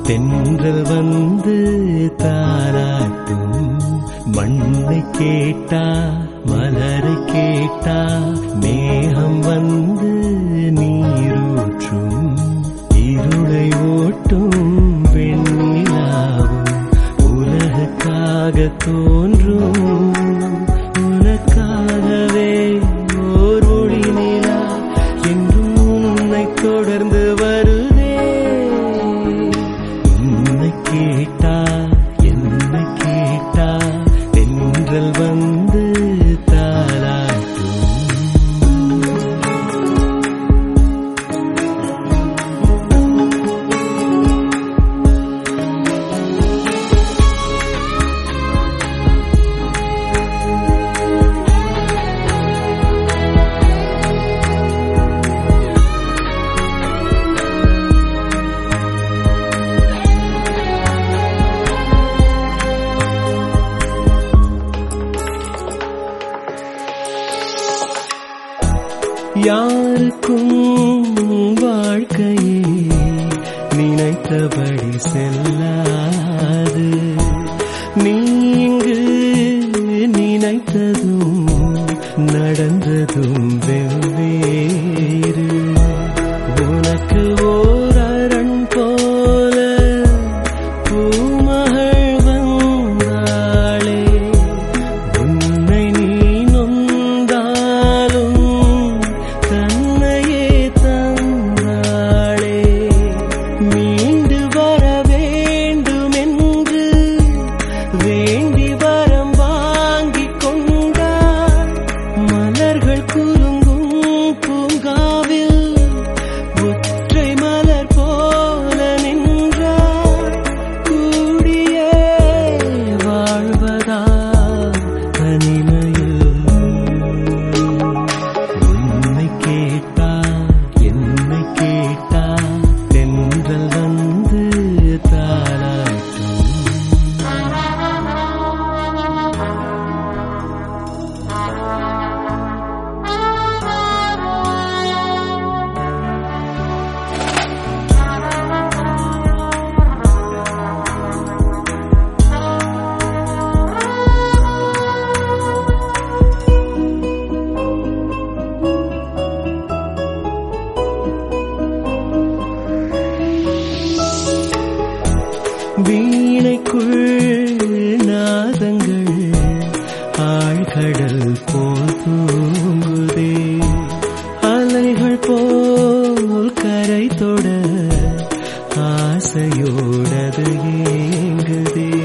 தென்றல் வந்து தாராட்டும் மண்ணை கேட்டா மலரை கேட்டா மேகம் வந்து நீரூற்றும் இருளை ஓட்டும் வெண்ணிலாவும் உலகுக்காக தோன்றும் உனக்காகவே ஓர் ஒளி நிலா என்றும் உன்னை தொடர்ந்து வருதே உன்னை கேட்டா என்னை கேட்டா தென்றல் வந்து தாராட்டும் யாருக்கும் வாழ்க்கையே நினைத்தபடி செல்லாது நீ இங்கு நினைத்ததும் நடந்ததும் வெவ்வேறு உனக்கு ஓர் அரண் போல பூமகள் வந்தாளே உன்னை நீ நொந்தாலும் தன்னையே தந்தாளே மீண்டு வர வேண்டுமென்று வேண்டி வரம் வாங்கிக் கொண்டார் மலர்கள் குலுங்கும் பூங்காவில் ஒற்றை மலர் போல நின்றார் கூடியே வாழ்வதா தனிமையில் உன்னை கேட்டா என்னை கேட்டா தென்றல் வந்து தாராட்டும் வீணைக்குள் நாதங்கள் ஆழ்கடல் போல் தூங்குதே அலைகள் போல் கரை தொட ஆசையோடது ஏங்குதே